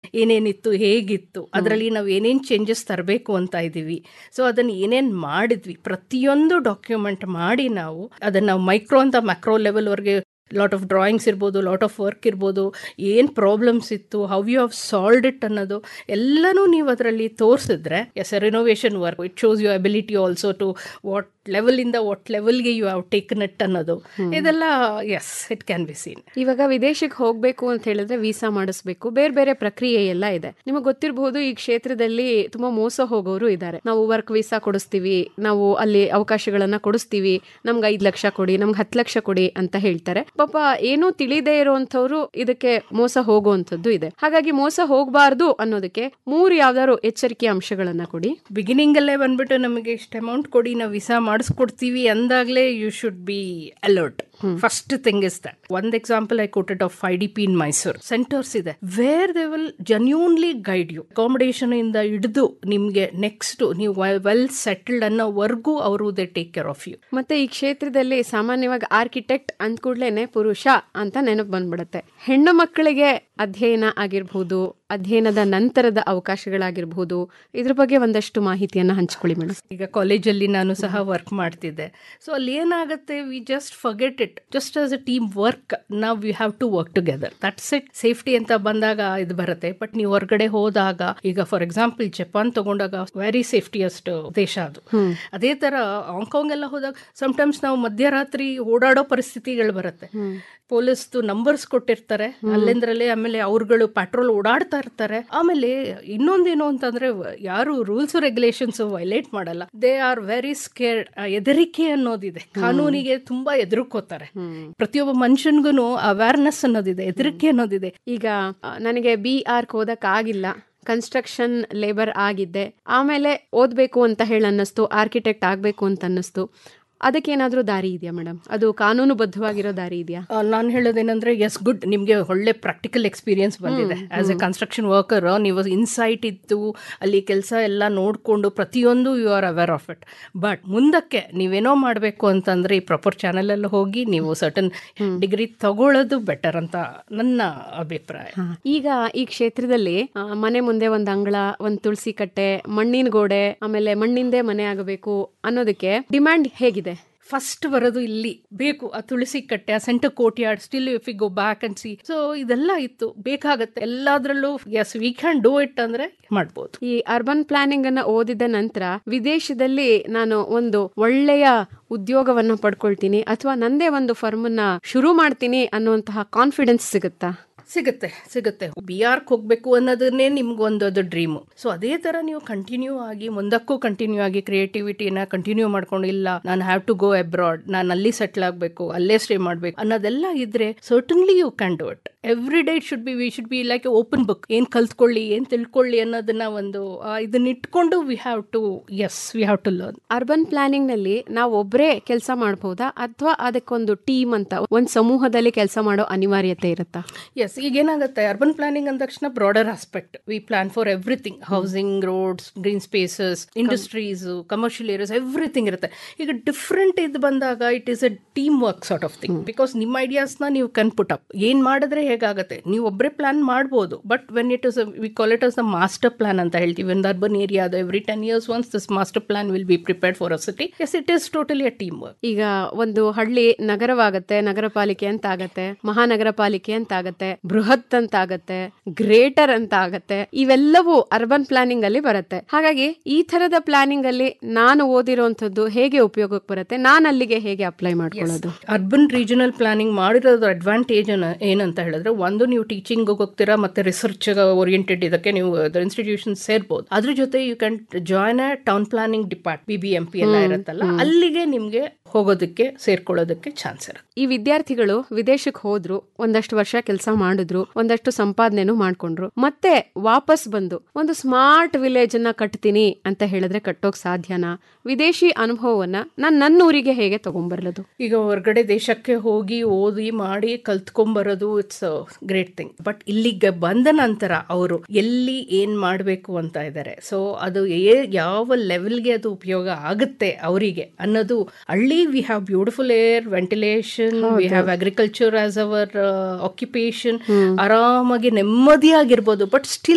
ಏನೇನಿತ್ತು ಹೇಗಿತ್ತು ಅದರಲ್ಲಿ ನಾವು ಏನೇನು ಚೇಂಜಸ್ ತರಬೇಕು ಅಂತ ಇದ್ದೀವಿ ಸೊ ಅದನ್ನು ಏನೇನು ಮಾಡಿದ್ವಿ ಪ್ರತಿಯೊಂದು ಡಾಕ್ಯುಮೆಂಟ್ ಮಾಡಿ ನಾವು ಅದನ್ನು ನಾವು ಮೈಕ್ರೋ ಅಂತ ಮ್ಯಾಕ್ರೋ ಲೆವೆಲ್ವರೆಗೆ ಲಾಟ್ ಆಫ್ ಡ್ರಾಯಿಂಗ್ಸ್ ಇರ್ಬೋದು ಲಾಟ್ ಆಫ್ ವರ್ಕ್ ಇರ್ಬೋದು ಏನು ಪ್ರಾಬ್ಲಮ್ಸ್ ಇತ್ತು how you have solved it ಅನ್ನೋದು ಎಲ್ಲನೂ ನೀವು ಅದರಲ್ಲಿ ತೋರಿಸಿದ್ರೆ as renovation work it shows you ability also to what ಲೆವೆಲಿಂದ ವಾಟ್ ಲೆವೆಲ್ಗೆ ಯು ಹ್ಯಾವ್ ಟೇಕನ್ ಇಟ್ ಅನ್ನೋದು ಇದೆಲ್ಲ as it can be seen ಇವಾಗ ವಿದೇಶಕ್ಕೆ ಹೋಗ್ಬೇಕು ಅಂತ ಹೇಳಿದ್ರೆ ವೀಸಾ ಮಾಡಿಸ್ಬೇಕು ಬೇರೆ ಬೇರೆ ಪ್ರಕ್ರಿಯೆ ಎಲ್ಲ ಇದೆ ನಿಮಗೆ ಗೊತ್ತಿರಬಹುದು ಈ ಕ್ಷೇತ್ರದಲ್ಲಿ ತುಂಬಾ ಮೋಸ ಹೋಗೋರು ಇದ್ದಾರೆ ನಾವು ವರ್ಕ್ ವೀಸಾ ಕೊಡಿಸ್ತೀವಿ ನಾವು ಅಲ್ಲಿ ಅವಕಾಶಗಳನ್ನ ಕೊಡಿಸ್ತೀವಿ ನಮ್ಗೆ ಐದ್ ಲಕ್ಷ ಕೊಡಿ ನಮ್ಗೆ ಹತ್ತು ಲಕ್ಷ ಕೊಡಿ ಅಂತ ಹೇಳ್ತಾರೆ ಪಾಪ ಏನೂ ತಿಳಿದೇ ಇರುವಂತವ್ರು ಇದಕ್ಕೆ ಮೋಸ ಹೋಗುವಂತದ್ದು ಇದೆ ಹಾಗಾಗಿ ಮೋಸ ಹೋಗಬಾರ್ದು ಅನ್ನೋದಕ್ಕೆ ಮೂರು ಯಾವ್ದಾದ್ರು ಎಚ್ಚರಿಕೆ ಅಂಶಗಳನ್ನ ಕೊಡಿ ಬಿಗಿನಿಂಗ್ ಅಲ್ಲೇ ಬಂದ್ಬಿಟ್ಟು ನಮಗೆ ಇಷ್ಟು ಅಮೌಂಟ್ ಕೊಡಿ ನಾವು ವಿಸಾ ಮಾಡಿಸ್ಕೊಡ್ತೀವಿ ಅಂದಾಗಲೇ you should be alert first thing is that ಒಂದ್ example I quoted of I D P in Mysuru centres ಇದೆ where they will genuinely guide you accommodation ಇಂದ ಹಿಡಿದು ನಿಮ್ಗೆ ನೆಕ್ಸ್ಟ್ ನೀವು ವೆಲ್ ಸೆಟಲ್ಡ್ ಅನ್ನೋವರೆಗೂ ಅವರು they take care of you ಮತ್ತೆ ಈ ಕ್ಷೇತ್ರದಲ್ಲಿ ಸಾಮಾನ್ಯವಾಗಿ ಆರ್ಕಿಟೆಕ್ಟ್ ಅಂದ ಕೂಡ್ಲೇನೆ ಪುರುಷ ಅಂತ ನೆನಪು ಬಂದ್ಬಿಡುತ್ತೆ ಹೆಣ್ಣು ಮಕ್ಕಳಿಗೆ ಅಧ್ಯಯನ ಆಗಿರ್ಬೋದು ಅಧ್ಯಯನದ ನಂತರದ ಅವಕಾಶಗಳಾಗಿರ್ಬೋದು ಇದ್ರ ಬಗ್ಗೆ ಒಂದಷ್ಟು ಮಾಹಿತಿಯನ್ನ ಹಂಚ್ಕೊಳ್ಳಿ ಮೇಡಮ್ ಈಗ ಕಾಲೇಜಲ್ಲಿ ನಾನು ಸಹ ವರ್ಕ್ ಮಾಡ್ತಿದ್ದೆ ಸೊ ಅಲ್ಲಿ ಏನಾಗುತ್ತೆ we just forget it just as a team work ನಾವು we have to work together that's it safety ಅಂತ ಬಂದಾಗ ಇದು ಬರುತ್ತೆ ಬಟ್ ನೀವು ಹೊರಗಡೆ ಹೋದಾಗ ಈಗ ಫಾರ್ ಎಕ್ಸಾಂಪಲ್ ಜಪಾನ್ ತಗೊಂಡಾಗ ವೆರಿ ಸೇಫ್ಟಿಯಸ್ಟ್ ದೇಶ ಅದು ಅದೇ ತರ ಹಾಂಗ್ಕಾಂಗ್ ಎಲ್ಲ ಹೋದಾಗ ಸಮಟೈಮ್ಸ್ ನಾವು ಮಧ್ಯರಾತ್ರಿ ಓಡಾಡೋ ಪರಿಸ್ಥಿತಿಗಳು ಬರುತ್ತೆ ಪೊಲೀಸ್ದು ನಂಬರ್ಸ್ ಕೊಟ್ಟಿರ್ತಾರೆ ಅಲ್ಲಿಂದ್ರಲ್ಲೇ ಆಮೇಲೆ ಅವ್ರುಗಳು ಪೆಟ್ರೋಲ್ ಓಡಾಡ್ತಾ ಇರ್ತಾರೆ ಆಮೇಲೆ ಇನ್ನೊಂದೇನು ಅಂತಂದ್ರೆ ಯಾರು ರೂಲ್ಸ್ ರೆಗ್ಯುಲೇಷನ್ಸ್ ವೈಲೇಟ್ ಮಾಡಲ್ಲ ದೇ ಆರ್ ವೆರಿ ಸ್ಕೇರ್ಡ್ ಹೆದರಿಕೆ ಅನ್ನೋದಿದೆ ಕಾನೂನಿಗೆ ತುಂಬಾ ಎದುರುಕೋತಾರೆ ಪ್ರತಿಯೊಬ್ಬ ಮನುಷ್ಯನ್ಗೂ ಅವೇರ್ನೆಸ್ ಅನ್ನೋದಿದೆ ಹೆದರಿಕೆ ಅನ್ನೋದಿದೆ ಈಗ ಆ, ನನಗೆ ಬಿ ಆರ್ ಓದಕ್ ಆಗಿಲ್ಲ ಕನ್ಸ್ಟ್ರಕ್ಷನ್ ಲೇಬರ್ ಆಗಿದ್ದೆ ಆಮೇಲೆ ಓದ್ಬೇಕು ಅಂತ ಹೇಳಿ ಅನ್ನಿಸ್ತು ಆರ್ಕಿಟೆಕ್ಟ್ ಆಗ್ಬೇಕು ಅಂತ ಅನ್ನಿಸ್ತು ಅದಕ್ಕೇನಾದ್ರೂ ದಾರಿ ಇದೆಯಾ ಮೇಡಮ್ ಅದು ಕಾನೂನುಬದ್ಧವಾಗಿರೋ ದಾರಿ ಇದೆಯಾ ನಾನು ಹೇಳೋದೇನಂದ್ರೆ ಎಸ್ ಗುಡ್ ನಿಮಗೆ ಒಳ್ಳೆ ಪ್ರಾಕ್ಟಿಕಲ್ ಎಕ್ಸ್ಪೀರಿಯನ್ಸ್ ಬಂದಿದೆ ಆಸ್ ಎ ಕನ್ಸ್ಟ್ರಕ್ಷನ್ ವರ್ಕರ್ ನೀವು ಇನ್ಸೈಟ್ ಇತ್ತು ಅಲ್ಲಿ ಕೆಲಸ ಎಲ್ಲ ನೋಡಿಕೊಂಡು ಪ್ರತಿಯೊಂದು you are aware of it but ಮುಂದಕ್ಕೆ ನೀವೇನೋ ಮಾಡಬೇಕು ಅಂತಂದ್ರೆ ಈ ಪ್ರಾಪರ್ ಚಾನಲಲ್ಲಿ ಹೋಗಿ ನೀವು ಸರ್ಟನ್ ಡಿಗ್ರಿ ತಗೊಳ್ಳೋದು ಬೆಟರ್ ಅಂತ ನನ್ನ ಅಭಿಪ್ರಾಯ ಈಗ ಈ ಕ್ಷೇತ್ರದಲ್ಲಿ ಆ, ಮನೆ ಮುಂದೆ ಒಂದ್ ಅಂಗಳ ಒಂದ್ ತುಳಸಿ ಕಟ್ಟೆ ಮಣ್ಣಿನ ಗೋಡೆ ಆಮೇಲೆ ಮಣ್ಣಿಂದೇ ಮನೆ ಆಗಬೇಕು ಅನ್ನೋದಕ್ಕೆ ಡಿಮ್ಯಾಂಡ್ ಹೇಗಿದೆ ಫಸ್ಟ್ ಬರೋದು ಇಲ್ಲಿ ಬೇಕು ಆ ತುಳಸಿ ಕಟ್ಟೆ ಆ centre courtyard still if go back and see so ಇದೆಲ್ಲ ಇತ್ತು ಬೇಕಾಗತ್ತೆ ಎಲ್ಲಾದ್ರಲ್ಲೂ yes we can do it ಅಂದ್ರೆ ಮಾಡ್ಬೋದು ಈ ಅರ್ಬನ್ ಪ್ಲಾನಿಂಗ್ ಅನ್ನ ಓದಿದ ನಂತರ ವಿದೇಶದಲ್ಲಿ ನಾನು ಒಂದು ಒಳ್ಳೆಯ ಉದ್ಯೋಗವನ್ನ ಪಡ್ಕೊಳ್ತೀನಿ ಅಥವಾ ನಂದೇ ಒಂದು ಫರ್ಮ್ ಅನ್ನ ಶುರು ಮಾಡ್ತೀನಿ ಅನ್ನುವಂತಹ ಕಾನ್ಫಿಡೆನ್ಸ್ ಸಿಗುತ್ತಾ ಸಿಗುತ್ತೆ ಸಿಗುತ್ತೆ ಬಿ ಆರ್ಕ್ ಹೋಗ್ಬೇಕು ಅನ್ನೋದನ್ನೇ ನಿಮ್ಗೊಂದು ಅದು ಡ್ರೀಮು ಸೊ ಅದೇ ತರ ನೀವು ಕಂಟಿನ್ಯೂ ಆಗಿ ಮುಂದಕ್ಕೂ ಕಂಟಿನ್ಯೂ ಆಗಿ ಕ್ರಿಯೇಟಿವಿಟಿನ ಕಂಟಿನ್ಯೂ ಮಾಡ್ಕೊಂಡು ಇಲ್ಲ ನಾನು ಹ್ಯಾವ್ ಟು ಗೋ ಅಬ್ರಾಡ್ ನಾನು ಅಲ್ಲಿ ಸೆಟ್ಲ್ ಆಗಬೇಕು ಅಲ್ಲೇ ಸ್ಟೇ ಮಾಡಬೇಕು ಅನ್ನೋದೆಲ್ಲ ಇದ್ರೆ certainly you can do it every day should be we should be like open book ಏನ್ ಕಲ್ತ್ಕೊಳ್ಳಿ ಏನ್ ತಿಳ್ಕೊಳ್ಳಿ ಅನ್ನೋದನ್ನ ಒಂದು ಆ, ಇದನ್ನ ಇಟ್ಕೊಂಡು we have to yes we have to learn urban planning ನಲ್ಲಿ ನಾವು ಒಬ್ಬರೇ ಕೆಲಸ ಮಾಡಬಹುದಾ ಅಥವಾ ಅದಕ್ಕೊಂದು ಟೀಮ್ ಅಂತ ಒಂದ್ ಸಮೂಹದಲ್ಲಿ ಕೆಲಸ ಮಾಡೋ ಅನಿವಾರ್ಯತೆ ಇರುತ್ತಾ ಎಸ್ ಈಗ ಏನಾಗುತ್ತೆ ಅರ್ಬನ್ ಪ್ಲಾನಿಂಗ್ ಅಂದ ತಕ್ಷಣ broader aspect we plan for everything housing roads green spaces industries commercial areas everything ಇರುತ್ತೆ ಈಗ ಡಿಫ್ರೆಂಟ್ ಇದು ಬಂದಾಗ it is a team work sort of thing because ನಿಮ್ಮ ಐಡಿಯಾಸ್ನ ನೀವು ಕನ್ ಪುಟ್ ಅಪ್ ಏನ್ ಮಾಡಿದ್ರೆ ಹೇಗಾಗುತ್ತೆ ನೀವು ಒಬ್ಬರೇ ಪ್ಲಾನ್ ಮಾಡ್ಬೋದು but when it is we call it as the master plan ಅಂತ ಹೇಳ್ತೀವಿ ಒಂದು ಅರ್ಬನ್ ಏರಿಯಾ ಅದು every ten years once this master plan will be prepared for a city as it is totally a team work ಈಗ ಒಂದು ಹಳ್ಳಿ ನಗರವಾಗತ್ತೆ ನಗರ ಪಾಲಿಕೆ ಅಂತ ಆಗತ್ತೆ ಮಹಾನಗರ ಪಾಲಿಕೆ ಅಂತ ಆಗತ್ತೆ ಬೃಹತ್ ಅಂತ ಆಗತ್ತೆ ಗ್ರೇಟರ್ ಅಂತ ಆಗತ್ತೆ ಇವೆಲ್ಲವೂ ಅರ್ಬನ್ ಪ್ಲಾನಿಂಗ್ ಅಲ್ಲಿ ಬರುತ್ತೆ ಹಾಗಾಗಿ ಈ ತರದ ಪ್ಲಾನಿಂಗ್ ಅಲ್ಲಿ ನಾನು ಓದಿರುವಂತದ್ದು ಹೇಗೆ ಉಪಯೋಗಕ್ಕೆ ಬರುತ್ತೆ ನಾನು ಅಲ್ಲಿಗೆ ಹೇಗೆ ಅಪ್ಲೈ ಮಾಡ್ಕೊಳ್ಳೋದು ಅರ್ಬನ್ ರೀಜನಲ್ ಪ್ಲಾನಿಂಗ್ ಮಾಡಿರೋದು ಅಡ್ವಾಂಟೇಜ್ ಏನಂತ ಹೇಳಿದ್ರೆ ಒಂದು ನೀವು ಟೀಚಿಂಗ್ ಹೋಗ್ತೀರಾ ಮತ್ತೆ ರಿಸರ್ಚ್ ಓರಿಯೆಂಟೆಡ್ ಇದಕ್ಕೆ ನೀವು ಇನ್ಸ್ಟಿಟ್ಯೂಷನ್ ಸೇರ್ಬೋದು ಅದ್ರ ಜೊತೆ you can join a town planning depart B B M P ಎಲ್ಲ ಇರುತ್ತಲ್ಲ ಅಲ್ಲಿಗೆ ನಿಮ್ಗೆ ಹೋಗೋದಕ್ಕೆ ಸೇರ್ಕೊಳ್ಳೋದಕ್ಕೆ ಚಾನ್ಸ್ ಇರುತ್ತೆ ಈ ವಿದ್ಯಾರ್ಥಿಗಳು ವಿದೇಶಕ್ಕೆ ಹೋದ್ರು ಒಂದಷ್ಟು ವರ್ಷ ಕೆಲಸ ಮಾಡಿದ್ರು ಒಂದಷ್ಟು ಸಂಪಾದನೆನೂ ಮಾಡ್ಕೊಂಡ್ರು ಮತ್ತೆ ವಾಪಸ್ ಬಂದು ಒಂದು ಸ್ಮಾರ್ಟ್ ವಿಲೇಜ್ ಅನ್ನ ಕಟ್ತೀನಿ ಅಂತ ಹೇಳಿದ್ರೆ ಕಟ್ಟೋಕ್ ಸಾಧ್ಯನಾ ವಿದೇಶಿ ಅನುಭವವನ್ನ ನಾನ್ ನನ್ನ ಊರಿಗೆ ಹೇಗೆ ತಗೊಂಡ್ಬರ್ಲದು ಈಗ ಹೊರಗಡೆ ದೇಶಕ್ಕೆ ಹೋಗಿ ಓದಿ ಮಾಡಿ ಕಲ್ತ್ಕೊಂಬರೋದು ಇಟ್ಸ್ ಗ್ರೇಟ್ ಥಿಂಗ್ ಬಟ್ ಇಲ್ಲಿಗೆ ಬಂದ ನಂತರ ಅವರು ಎಲ್ಲಿ ಏನ್ ಮಾಡಬೇಕು ಅಂತ ಇದ್ದಾರೆ ಸೊ ಅದು ಏ- ಯಾವ ಲೆವೆಲ್ಗೆ ಅದು ಉಪಯೋಗ ಆಗುತ್ತೆ ಅವರಿಗೆ ಅನ್ನೋದು ಹಳ್ಳಿ we have beautiful air ventilation we have agriculture as our occupation ಆರಾಮಾಗಿ ನೆಮ್ಮದಿಯಾಗಿರ್ಬೋದು ಬಟ್ ಸ್ಟಿಲ್